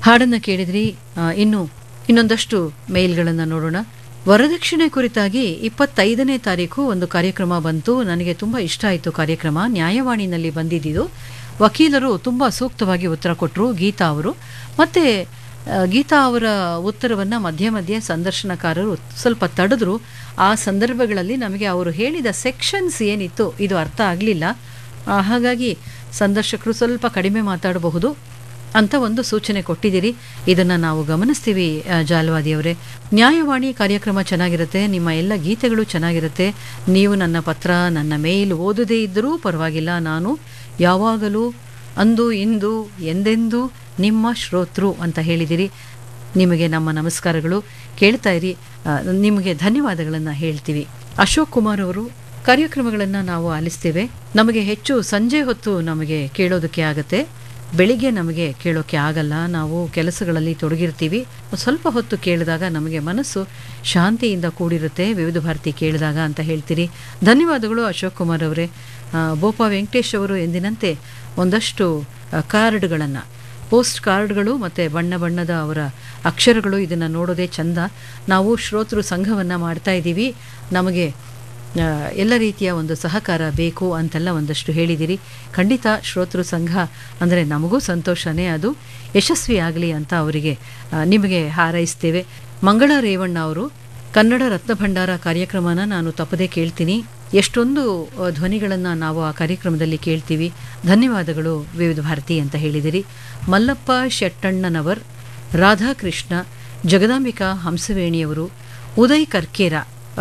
ಹಾಡನ್ನು ಕೇಳಿದ್ರಿ ಆ, ಇನ್ನು ಇನ್ನೊಂದಷ್ಟು ಮೇಲ್ಗಳನ್ನು ನೋಡೋಣ ವರದಕ್ಷಿಣೆ ಕುರಿತಾಗಿ ಇಪ್ಪತ್ತೈದನೇ ತಾರೀಕು ಒಂದು ಕಾರ್ಯಕ್ರಮ ಬಂತು ನನಗೆ ತುಂಬ ಇಷ್ಟ ಆಯಿತು ಕಾರ್ಯಕ್ರಮ ನ್ಯಾಯವಾಣಿನಲ್ಲಿ ಬಂದಿದ್ದಿದ್ದು ವಕೀಲರು ತುಂಬ ಸೂಕ್ತವಾಗಿ ಉತ್ತರ ಕೊಟ್ಟರು ಗೀತಾ ಅವರು ಮತ್ತು ಗೀತಾ ಅವರ ಉತ್ತರವನ್ನು ಮಧ್ಯೆ ಮಧ್ಯೆ ಸಂದರ್ಶನಕಾರರು ಸ್ವಲ್ಪ ತಡೆದ್ರು ಆ ಸಂದರ್ಭಗಳಲ್ಲಿ ನಮಗೆ ಅವರು ಹೇಳಿದ ಸೆಕ್ಷನ್ಸ್ ಏನಿತ್ತು ಇದು ಅರ್ಥ ಆಗಲಿಲ್ಲ ಹಾಗಾಗಿ ಸಂದರ್ಶಕರು ಸ್ವಲ್ಪ ಕಡಿಮೆ ಮಾತಾಡಬಹುದು ಅಂತ ಒಂದು ಸೂಚನೆ ಕೊಟ್ಟಿದ್ದೀರಿ ಇದನ್ನು ನಾವು ಗಮನಿಸ್ತೀವಿ ಆ, ಜಾಲವಾದಿಯವರೇ ನ್ಯಾಯವಾಣಿ ಕಾರ್ಯಕ್ರಮ ಚೆನ್ನಾಗಿರುತ್ತೆ ನಿಮ್ಮ ಎಲ್ಲ ಗೀತೆಗಳು ಚೆನ್ನಾಗಿರುತ್ತೆ ನೀವು ನನ್ನ ಪತ್ರ ನನ್ನ ಮೇಲ್ ಓದದೇ ಇದ್ದರೂ ಪರವಾಗಿಲ್ಲ ನಾನು ಯಾವಾಗಲೂ ಅಂದು ಇಂದು ಎಂದೆಂದೂ ನಿಮ್ಮ ಶ್ರೋತೃ ಅಂತ ಹೇಳಿದಿರಿ ನಿಮಗೆ ನಮ್ಮ ನಮಸ್ಕಾರಗಳು ಕೇಳ್ತಾ ಇರಿ ಆ, ನಿಮಗೆ ಧನ್ಯವಾದಗಳನ್ನು ಹೇಳ್ತೀವಿ ಅಶೋಕ್ ಕುಮಾರ್ ಅವರು ಕಾರ್ಯಕ್ರಮಗಳನ್ನು ನಾವು ಆಲಿಸ್ತೇವೆ ನಮಗೆ ಹೆಚ್ಚು ಸಂಜೆ ಹೊತ್ತು ನಮಗೆ ಕೇಳೋದಕ್ಕೆ ಆಗತ್ತೆ ಬೆಳಿಗ್ಗೆ ನಮಗೆ ಕೇಳೋಕ್ಕೆ ಆಗಲ್ಲ ನಾವು ಕೆಲಸಗಳಲ್ಲಿ ತೊಡಗಿರ್ತೀವಿ ಸ್ವಲ್ಪ ಹೊತ್ತು ಕೇಳಿದಾಗ ನಮಗೆ ಮನಸ್ಸು ಶಾಂತಿಯಿಂದ ಕೂಡಿರುತ್ತೆ ವಿವಿಧ ಭಾರತಿ ಕೇಳಿದಾಗ ಅಂತ ಹೇಳ್ತೀರಿ ಧನ್ಯವಾದಗಳು ಅಶೋಕ್ ಕುಮಾರ್ ಅವರೇ ಆ, ಬೋಪ ವೆಂಕಟೇಶ್ ಅವರು ಎಂದಿನಂತೆ ಒಂದಷ್ಟು ಕಾರ್ಡ್ಗಳನ್ನು ಪೋಸ್ಟ್ ಕಾರ್ಡ್ಗಳು ಮತ್ತು ಬಣ್ಣ ಬಣ್ಣದ ಅವರ ಅಕ್ಷರಗಳು ಇದನ್ನು ನೋಡೋದೇ ಚಂದ ನಾವು ಶ್ರೋತೃ ಸಂಘವನ್ನು ಮಾಡ್ತಾ ಇದ್ದೀವಿ ನಮಗೆ ಆ, ಎಲ್ಲ ರೀತಿಯ ಒಂದು ಸಹಕಾರ ಬೇಕು ಅಂತೆಲ್ಲ ಒಂದಷ್ಟು ಹೇಳಿದಿರಿ ಖಂಡಿತ ಶ್ರೋತೃ ಸಂಘ ಅಂದರೆ ನಮಗೂ ಸಂತೋಷನೇ ಅದು ಯಶಸ್ವಿ ಆಗಲಿ ಅಂತ ಅವರಿಗೆ ಆ, ನಿಮಗೆ ಹಾರೈಸ್ತೇವೆ ಮಂಗಳ ರೇವಣ್ಣ ಅವರು ಕನ್ನಡ ರತ್ನ ಭಂಡಾರ ಕಾರ್ಯಕ್ರಮನ ನಾನು ತಪ್ಪದೇ ಕೇಳ್ತೀನಿ ಎಷ್ಟೊಂದು ಧ್ವನಿಗಳನ್ನು ನಾವು ಆ ಕಾರ್ಯಕ್ರಮದಲ್ಲಿ ಕೇಳ್ತೀವಿ ಧನ್ಯವಾದಗಳು ವಿವಿಧ ಭಾರತಿ ಅಂತ ಹೇಳಿದಿರಿ ಮಲ್ಲಪ್ಪ ಶೆಟ್ಟಣ್ಣನವರ್ ರಾಧಾಕೃಷ್ಣ ಜಗದಾಂಬಿಕಾ ಹಂಸವೇಣಿಯವರು ಉದಯ್ ಕರ್ಕೇರ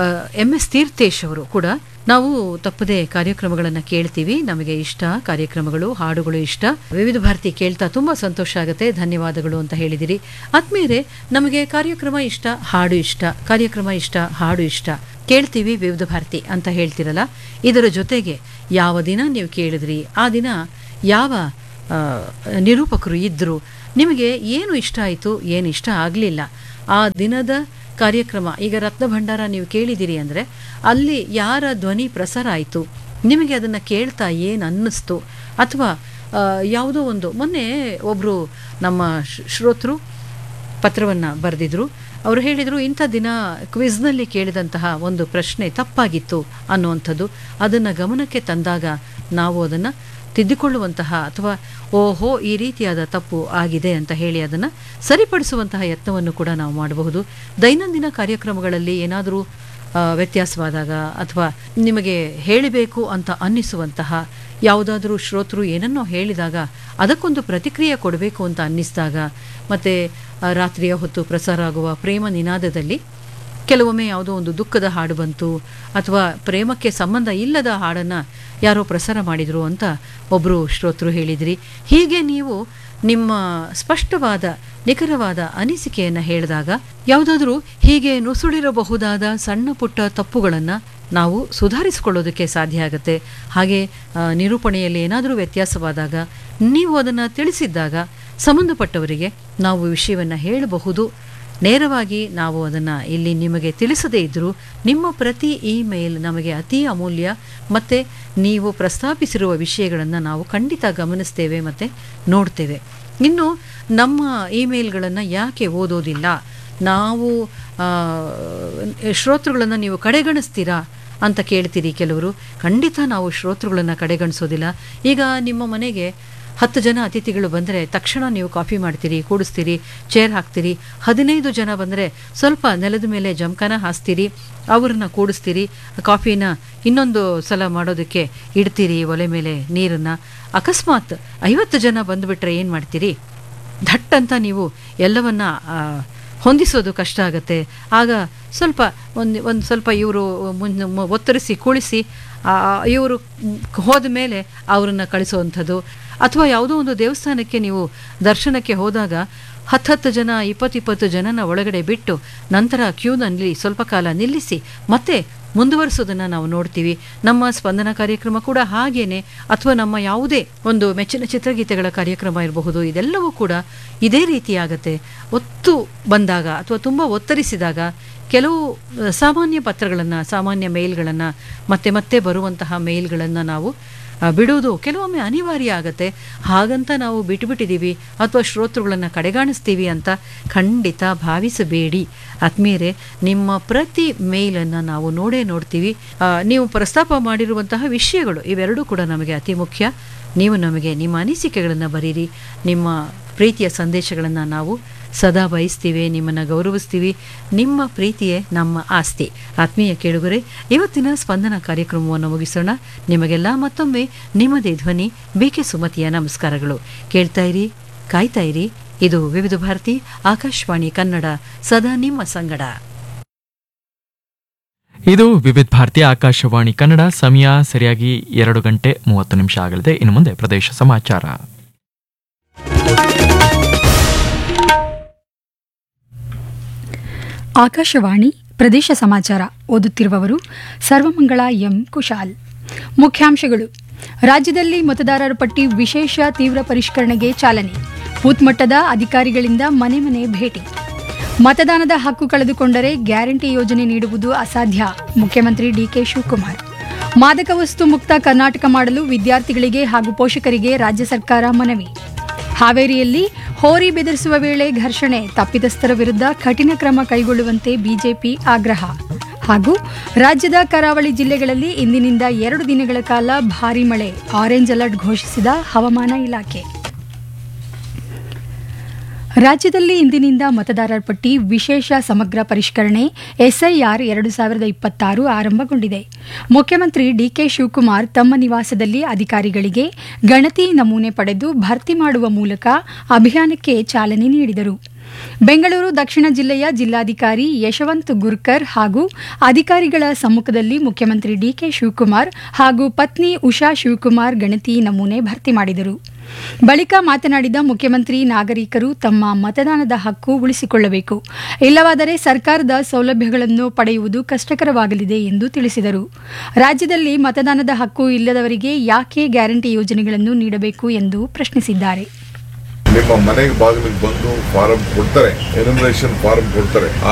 ಎಂ ಎಸ್ ತೀರ್ಥೇಶ್ ಅವರು ಕೂಡ ನಾವು ತಪ್ಪದೆ ಕಾರ್ಯಕ್ರಮಗಳನ್ನು ಕೇಳ್ತೀವಿ ನಮಗೆ ಇಷ್ಟ ಕಾರ್ಯಕ್ರಮಗಳು ಹಾಡುಗಳು ಇಷ್ಟ ವಿವಿಧ ಭಾರತಿ ಕೇಳ್ತಾ ತುಂಬ ಸಂತೋಷ ಆಗುತ್ತೆ ಧನ್ಯವಾದಗಳು ಅಂತ ಹೇಳಿದಿರಿ ಆದ್ಮೇಲೆ ನಮಗೆ ಕಾರ್ಯಕ್ರಮ ಇಷ್ಟ ಹಾಡು ಇಷ್ಟ ಕಾರ್ಯಕ್ರಮ ಇಷ್ಟ ಹಾಡು ಇಷ್ಟ ಕೇಳ್ತೀವಿ ವಿವಿಧ ಭಾರತಿ ಅಂತ ಹೇಳ್ತಿರಲ್ಲ ಇದರ ಜೊತೆಗೆ ಯಾವ ದಿನ ನೀವು ಕೇಳಿದ್ರಿ ಆ ದಿನ ಯಾವ ಆ, ನಿರೂಪಕರು ಇದ್ದರು ನಿಮಗೆ ಏನು ಇಷ್ಟ ಆಯಿತು ಏನು ಇಷ್ಟ ಆಗಲಿಲ್ಲ ಆ ದಿನದ ಕಾರ್ಯಕ್ರಮ ಈಗ ರತ್ನ ಭಂಡಾರ ನೀವು ಕೇಳಿದಿರಿ ಅಂದರೆ ಅಲ್ಲಿ ಯಾರ ಧ್ವನಿ ಪ್ರಸಾರ ಆಯಿತು ನಿಮಗೆ ಅದನ್ನು ಕೇಳ್ತಾ ಏನು ಅನ್ನಿಸ್ತು ಅಥವಾ ಆ, ಯಾವುದೋ ಒಂದು ಮೊನ್ನೆ ಒಬ್ಬರು ನಮ್ಮ ಶ್- ಶ್ರೋತೃ ಪತ್ರವನ್ನು ಬರೆದಿದ್ರು ಅವರು ಹೇಳಿದರು ಇಂಥ ದಿನ ಕ್ವಿಜ್ನಲ್ಲಿ ಕೇಳಿದಂತಹ ಒಂದು ಪ್ರಶ್ನೆ ತಪ್ಪಾಗಿತ್ತು ಅನ್ನುವಂಥದ್ದು ಅದನ್ನು ಗಮನಕ್ಕೆ ತಂದಾಗ ನಾವು ಅದನ್ನು ತಿದ್ದಿಕೊಳ್ಳುವಂತಹ ಅಥವಾ ಓಹೋ ಈ ರೀತಿಯಾದ ತಪ್ಪು ಆಗಿದೆ ಅಂತ ಹೇಳಿ ಅದನ್ನು ಸರಿಪಡಿಸುವಂತಹ ಯತ್ನವನ್ನು ಕೂಡ ನಾವು ಮಾಡಬಹುದು ದೈನಂದಿನ ಕಾರ್ಯಕ್ರಮಗಳಲ್ಲಿ ಏನಾದರೂ ಆ, ವ್ಯತ್ಯಾಸವಾದಾಗ ಅಥವಾ ನಿಮಗೆ ಹೇಳಬೇಕು ಅಂತ ಅನ್ನಿಸುವಂತಹ ಯಾವುದಾದ್ರೂ ಶ್ರೋತೃ ಏನನ್ನೋ ಹೇಳಿದಾಗ ಅದಕ್ಕೊಂದು ಪ್ರತಿಕ್ರಿಯೆ ಕೊಡಬೇಕು ಅಂತ ಅನ್ನಿಸಿದಾಗ ಮತ್ತು ರಾತ್ರಿಯ ಹೊತ್ತು ಪ್ರಸಾರ ಆಗುವ ಪ್ರೇಮ ನಿನಾದದಲ್ಲಿ ಕೆಲವೊಮ್ಮೆ ಯಾವುದೋ ಒಂದು ದುಃಖದ ಹಾಡು ಬಂತು ಅಥವಾ ಪ್ರೇಮಕ್ಕೆ ಸಂಬಂಧ ಇಲ್ಲದ ಹಾಡನ್ನು ಯಾರೋ ಪ್ರಸಾರ ಮಾಡಿದರು ಅಂತ ಒಬ್ಬರು ಶ್ರೋತೃ ಹೇಳಿದ್ರಿ ಹೀಗೆ ನೀವು ನಿಮ್ಮ ಸ್ಪಷ್ಟವಾದ ನಿಖರವಾದ ಅನಿಸಿಕೆಯನ್ನು ಹೇಳಿದಾಗ ಯಾವುದಾದ್ರೂ ಹೀಗೆ ನುಸುಳಿರಬಹುದಾದ ಸಣ್ಣ ಪುಟ್ಟ ತಪ್ಪುಗಳನ್ನು ನಾವು ಸುಧಾರಿಸಿಕೊಳ್ಳೋದಕ್ಕೆ ಸಾಧ್ಯ ಆಗುತ್ತೆ ಹಾಗೆ ಆ, ನಿರೂಪಣೆಯಲ್ಲಿ ಏನಾದರೂ ವ್ಯತ್ಯಾಸವಾದಾಗ ನೀವು ಅದನ್ನು ತಿಳಿಸಿದ್ದಾಗ ಸಂಬಂಧಪಟ್ಟವರಿಗೆ ನಾವು ವಿಷಯವನ್ನು ಹೇಳಬಹುದು ನೇರವಾಗಿ ನಾವು ಅದನ್ನು ಇಲ್ಲಿ ನಿಮಗೆ ತಿಳಿಸದೇ ಇದ್ದರೂ ನಿಮ್ಮ ಪ್ರತಿ ಇಮೇಲ್ ನಮಗೆ ಅತಿ ಅಮೂಲ್ಯ ಮತ್ತು ನೀವು ಪ್ರಸ್ತಾಪಿಸಿರುವ ವಿಷಯಗಳನ್ನು ನಾವು ಖಂಡಿತ ಗಮನಿಸ್ತೇವೆ ಮತ್ತು ನೋಡ್ತೇವೆ ಇನ್ನು ನಮ್ಮ ಇಮೇಲ್ಗಳನ್ನು ಯಾಕೆ ಓದೋದಿಲ್ಲ ನಾವು ಆ, ಶ್ರೋತೃಗಳನ್ನು ನೀವು ಕಡೆಗಣಿಸ್ತೀರಾ ಅಂತ ಕೇಳ್ತೀರಿ ಕೆಲವರು ಖಂಡಿತ ನಾವು ಶ್ರೋತೃಗಳನ್ನು ಕಡೆಗಣಿಸೋದಿಲ್ಲ ಈಗ ನಿಮ್ಮ ಮನೆಗೆ ಹತ್ತು ಜನ ಅತಿಥಿಗಳು ಬಂದರೆ ತಕ್ಷಣ ನೀವು ಕಾಫಿ ಮಾಡ್ತೀರಿ ಕೂಡಿಸ್ತೀರಿ ಚೇರ್ ಹಾಕ್ತೀರಿ ಹದಿನೈದು ಜನ ಬಂದರೆ ಸ್ವಲ್ಪ ನೆಲದ ಮೇಲೆ ಜಮಖಾನ ಹಾಸ್ತೀರಿ ಅವ್ರನ್ನ ಕೂಡಿಸ್ತೀರಿ ಕಾಫಿನ ಇನ್ನೊಂದು ಸಲ ಮಾಡೋದಕ್ಕೆ ಇಡ್ತೀರಿ ಒಲೆ ಮೇಲೆ ನೀರನ್ನು ಅಕಸ್ಮಾತ್ ಐವತ್ತು ಜನ ಬಂದುಬಿಟ್ರೆ ಏನು ಮಾಡ್ತೀರಿ ಧಟ್ ಅಂತ ನೀವು ಎಲ್ಲವನ್ನ ಆ, ಹೊಂದಿಸೋದು ಕಷ್ಟ ಆಗುತ್ತೆ ಆಗ ಸ್ವಲ್ಪ ಒಂದು ಒಂದು ಸ್ವಲ್ಪ ಇವರು ಮುನ್ ಮು- ಒತ್ತರಿಸಿ ಕುಳಿಸಿ ಇವರು ಹೋದ ಮೇಲೆ ಅವರನ್ನು ಕಳಿಸುವಂಥದ್ದು ಅಥವಾ ಯಾವುದೋ ಒಂದು ದೇವಸ್ಥಾನಕ್ಕೆ ನೀವು ದರ್ಶನಕ್ಕೆ ಹೋದಾಗ ಹತ್ತತ್ತು ಜನ ಇಪ್ಪತ್ತಿಪ್ಪತ್ತು ಜನನ ಒಳಗಡೆ ಬಿಟ್ಟು ನಂತರ ಕ್ಯೂನಲ್ಲಿ ಸ್ವಲ್ಪ ಕಾಲ ನಿಲ್ಲಿಸಿ ಮತ್ತೆ ಮುಂದುವರಿಸೋದನ್ನು ನಾವು ನೋಡ್ತೀವಿ ನಮ್ಮ ಸ್ಪಂದನ ಕಾರ್ಯಕ್ರಮ ಕೂಡ ಹಾಗೇನೆ ಅಥವಾ ನಮ್ಮ ಯಾವುದೇ ಒಂದು ಮೆಚ್ಚಿನ ಚಿತ್ರಗೀತೆಗಳ ಕಾರ್ಯಕ್ರಮ ಇರಬಹುದು ಇದೆಲ್ಲವೂ ಕೂಡ ಇದೇ ರೀತಿಯಾಗತ್ತೆ ಒತ್ತು ಬಂದಾಗ ಅಥವಾ ತುಂಬ ಒತ್ತರಿಸಿದಾಗ ಕೆಲವು ಅಹ್, ಸಾಮಾನ್ಯ ಪತ್ರಗಳನ್ನು ಸಾಮಾನ್ಯ ಮೇಲ್ಗಳನ್ನು ಮತ್ತೆ ಮತ್ತೆ ಬರುವಂತಹ ಮೇಲ್ಗಳನ್ನು ನಾವು ಆ, ಬಿಡುವುದು ಕೆಲವೊಮ್ಮೆ ಅನಿವಾರ್ಯ ಆಗತ್ತೆ ಹಾಗಂತ ನಾವು ಬಿಟ್ಟುಬಿಟ್ಟಿದ್ದೀವಿ ಅಥವಾ ಶ್ರೋತೃಗಳನ್ನು ಕಡೆಗಾಣಿಸ್ತೀವಿ ಅಂತ ಖಂಡಿತ ಭಾವಿಸಬೇಡಿ ಆತ್ಮೀಯರೇ ನಿಮ್ಮ ಪ್ರತಿ ಮೇಲನ್ನು ನಾವು ನೋಡೇ ನೋಡ್ತೀವಿ ಆ, ನೀವು ಪ್ರಸ್ತಾಪ ಮಾಡಿರುವಂತಹ ವಿಷಯಗಳು ಇವೆರಡೂ ಕೂಡ ನಮಗೆ ಅತಿ ಮುಖ್ಯ ನೀವು ನಮಗೆ ನಿಮ್ಮ ಅನಿಸಿಕೆಗಳನ್ನು ಬರೀರಿ ನಿಮ್ಮ ಪ್ರೀತಿಯ ಸಂದೇಶಗಳನ್ನು ನಾವು ಸದಾ ಬಯಸ್ತೀವಿ ನಿಮ್ಮನ್ನು ಗೌರವಿಸ್ತೀವಿ ನಿಮ್ಮ ಪ್ರೀತಿಯೇ ನಮ್ಮ ಆಸ್ತಿ ಆತ್ಮೀಯ ಕೇಳುಗರೆ ಇವತ್ತಿನ ಸ್ಪಂದನ ಕಾರ್ಯಕ್ರಮವನ್ನು ಮುಗಿಸೋಣ ನಿಮಗೆಲ್ಲ ಮತ್ತೊಮ್ಮೆ ನಿಮ್ಮದೇ ಧ್ವನಿ ಬಿ ಕೆ ಸುಮತಿಯ ನಮಸ್ಕಾರಗಳು ಕೇಳ್ತಾ ಇರಿ ಕಾಯ್ತಾ ಇರಿ ಇದು ವಿವಿಧ ಭಾರತಿ ಆಕಾಶವಾಣಿ ಕನ್ನಡ ಸದಾ ನಿಮ್ಮ ಸಂಗಡ ಇದು ವಿವಿಧ ಭಾರತಿ ಆಕಾಶವಾಣಿ ಕನ್ನಡ ಸಮಯ ಸರಿಯಾಗಿ ಎರಡು ಗಂಟೆ ಮೂವತ್ತು ನಿಮಿಷ ಆಗಲಿದೆ ಇನ್ನು ಮುಂದೆ ಪ್ರದೇಶ ಸಮಾಚಾರ ಆಕಾಶವಾಣಿ ಪ್ರದೇಶ ಸಮಾಚಾರ ಓದುತ್ತಿರುವವರು ಸರ್ವಮಂಗಳ ಎಂ ಕುಶಾಲ್ ಮುಖ್ಯಾಂಶಗಳು ರಾಜ್ಯದಲ್ಲಿ ಮತದಾರರ ಪಟ್ಟಿ ವಿಶೇಷ ತೀವ್ರ ಪರಿಷ್ಕರಣೆಗೆ ಚಾಲನೆ ಬೂತ್ ಮಟ್ಟದ ಅಧಿಕಾರಿಗಳಿಂದ ಮನೆ ಮನೆ ಭೇಟಿ ಮತದಾನದ ಹಕ್ಕು ಕಳೆದುಕೊಂಡರೆ ಗ್ಯಾರಂಟಿ ಯೋಜನೆ ನೀಡುವುದು ಅಸಾಧ್ಯ ಮುಖ್ಯಮಂತ್ರಿ ಡಿಕೆ ಶಿವಕುಮಾರ್ ಮಾದಕ ವಸ್ತು ಮುಕ್ತ ಕರ್ನಾಟಕ ಮಾಡಲು ವಿದ್ಯಾರ್ಥಿಗಳಿಗೆ ಹಾಗೂ ಪೋಷಕರಿಗೆ ರಾಜ್ಯ ಸರ್ಕಾರ ಮನವಿ ಹಾವೇರಿಯಲ್ಲಿ ಹೋರಿ ಬೆದರಿಸುವ ವೇಳೆ ಘರ್ಷಣೆ ತಪ್ಪಿತಸ್ಥರ ವಿರುದ್ಧ ಕಠಿಣ ಕ್ರಮ ಕೈಗೊಳ್ಳುವಂತೆ ಬಿಜೆಪಿ ಆಗ್ರಹ ಹಾಗೂ ರಾಜ್ಯದ ಕರಾವಳಿ ಜಿಲ್ಲೆಗಳಲ್ಲಿ ಇಂದಿನಿಂದ ಎರಡು ದಿನಗಳ ಕಾಲ ಭಾರೀ ಮಳೆ ಆರೆಂಜ್ ಅಲರ್ಟ್ ಘೋಷಿಸಿದ ಹವಾಮಾನ ಇಲಾಖೆ ರಾಜ್ಯದಲ್ಲಿ ಇಂದಿನಿಂದ ಮತದಾರರ ಪಟ್ಟಿ ವಿಶೇಷ ಸಮಗ್ರ ಪರಿಷ್ಕರಣೆ ಎಸ್ಐಆರ್ ಎರಡು ಸಾವಿರದ ಇಪ್ಪತ್ತಾರು ಆರಂಭಗೊಂಡಿದೆ ಮುಖ್ಯಮಂತ್ರಿ ಡಿಕೆ ಶಿವಕುಮಾರ್ ತಮ್ಮ ನಿವಾಸದಲ್ಲಿ ಅಧಿಕಾರಿಗಳಿಗೆ ಗಣತಿ ನಮೂನೆ ಪಡೆದು ಭರ್ತಿ ಮಾಡುವ ಮೂಲಕ ಅಭಿಯಾನಕ್ಕೆ ಚಾಲನೆ ನೀಡಿದರು ಬೆಂಗಳೂರು ದಕ್ಷಿಣ ಜಿಲ್ಲೆಯ ಜಿಲ್ಲಾಧಿಕಾರಿ ಯಶವಂತ್ ಗುರ್ಕರ್ ಹಾಗೂ ಅಧಿಕಾರಿಗಳ ಸಮ್ಮುಖದಲ್ಲಿ ಮುಖ್ಯಮಂತ್ರಿ ಡಿಕೆ ಶಿವಕುಮಾರ್ ಹಾಗೂ ಪತ್ನಿ ಉಷಾ ಶಿವಕುಮಾರ್ ಗಣತಿ ನಮೂನೆ ಭರ್ತಿ ಮಾಡಿದರು ಬಳಿಕ ಮಾತನಾಡಿದ ಮುಖ್ಯಮಂತ್ರಿ ನಾಗರಿಕರು ತಮ್ಮ ಮತದಾನದ ಹಕ್ಕು ಉಳಿಸಿಕೊಳ್ಳಬೇಕು ಇಲ್ಲವಾದರೆ ಸರ್ಕಾರದ ಸೌಲಭ್ಯಗಳನ್ನು ಪಡೆಯುವುದು ಕಷ್ಟಕರವಾಗಲಿದೆ ಎಂದು ತಿಳಿಸಿದರು ರಾಜ್ಯದಲ್ಲಿ ಮತದಾನದ ಹಕ್ಕು ಇಲ್ಲದವರಿಗೆ ಯಾಕೆ ಗ್ಯಾರಂಟಿ ಯೋಜನೆಗಳನ್ನು ನೀಡಬೇಕು ಎಂದು ಪ್ರಶ್ನಿಸಿದ್ದಾರೆ ನಿಮ್ಮ ಮನೆಗೆ ಬಾಗಿಲಿಗೆ ಬಂದು ಫಾರಂ ಕೊಡ್ತಾರೆ ಎನಿಮಿನೇಷನ್ ಫಾರಂ ಕೊಡ್ತಾರೆ